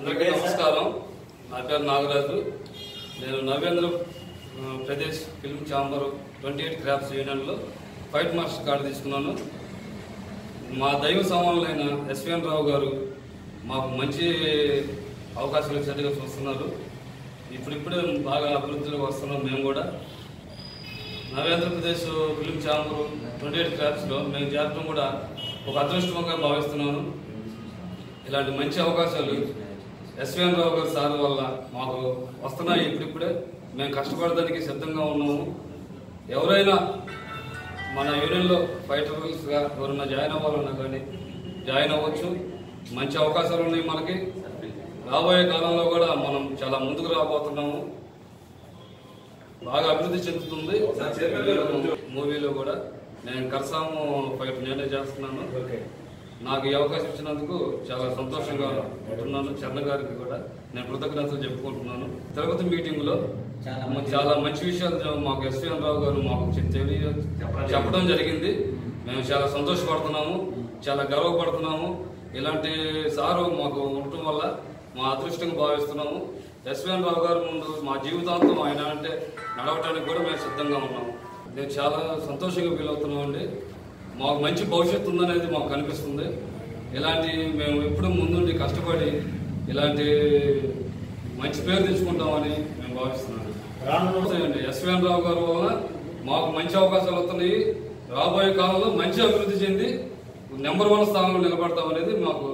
అందరికీ నమస్కారం నా పేరు నాగరాజు నేను నవేంద్ర ఆ, Pradesh film chamber twenty eight crafts యూనియన్లో ఫైట్ మాస్టర్ కార్డు తీసుకున్నాను మా దైవ సమానులైన ఎస్విఎన్ రావు గారు మాకు మంచి అవకాశాలు ఇచ్చేట్టుగా చూస్తున్నారు ఇప్పుడిప్పుడే బాగా అభివృద్ధిలో వస్తున్నాం మేము కూడా నవేంద్రప్రదేశ్ ఫిల్మ్ ఛాంబర్ ట్వంటీ ఎయిట్ క్రాఫ్ట్స్లో మేము చేరడం కూడా ఒక అదృష్టంగా భావిస్తున్నాను ఇలాంటి మంచి అవకాశాలు ఎస్విఎన్ రావు గారు సార్ వల్ల మాకు వస్తున్నాయి ఇప్పుడిప్పుడే మేము కష్టపడడానికి సిద్ధంగా ఉన్నాము ఎవరైనా మన యూనియన్లో ఫైటర్స్గా ఎవరైనా జాయిన్ అవ్వాలన్నా కానీ జాయిన్ అవ్వచ్చు మంచి అవకాశాలు ఉన్నాయి మనకి రాబోయే కాలంలో కూడా మనం చాలా ముందుకు రాబోతున్నాము బాగా అభివృద్ధి చెందుతుంది మూవీలో కూడా నేను కర్సాము ఫైట్ నేనే చేస్తున్నాను నాకు ఈ అవకాశం ఇచ్చినందుకు చాలా సంతోషంగా ఉంటున్నాను చరణ్ గారికి కూడా నేను కృతజ్ఞతలు చెప్పుకుంటున్నాను తిరుపతి మీటింగ్ లో మ- చాలా మంచి విషయాలు జ- మాకు ఎస్వీఎన్ రావు గారు మాకు చె- తెలియ చెప్పడం జరిగింది మేము చాలా సంతోషపడుతున్నాము చాలా గర్వపడుతున్నాము ఇలాంటి సారు మాకు ఉండటం వల్ల మా అదృష్టంగా భావిస్తున్నాము ఎస్వీఎన్ రావు గారు ముందు మా జీవితాంతం ఆయన అంటే నడవటానికి కూడా మేము సిద్ధంగా ఉన్నాము నేను చాలా సంతోషంగా ఫీల్ అవుతున్నాం అండి మాకు మంచి భవిష్యత్తు ఉందనేది మాకు కనిపిస్తుంది ఇలాంటి మేము ఎప్పుడు ముందుండి కష్టపడి ఇలాంటి మంచి పేరు తెచ్చుకుంటామని మేము భావిస్తున్నాను అండి ఎస్వీఎన్ రావు గారు వల్ల మాకు మంచి అవకాశాలు వస్తున్నాయి రాబోయే కాలంలో మంచి అభివృద్ధి చెంది నెంబర్ వన్ స్థానంలో నిలబడతాం అనేది మాకు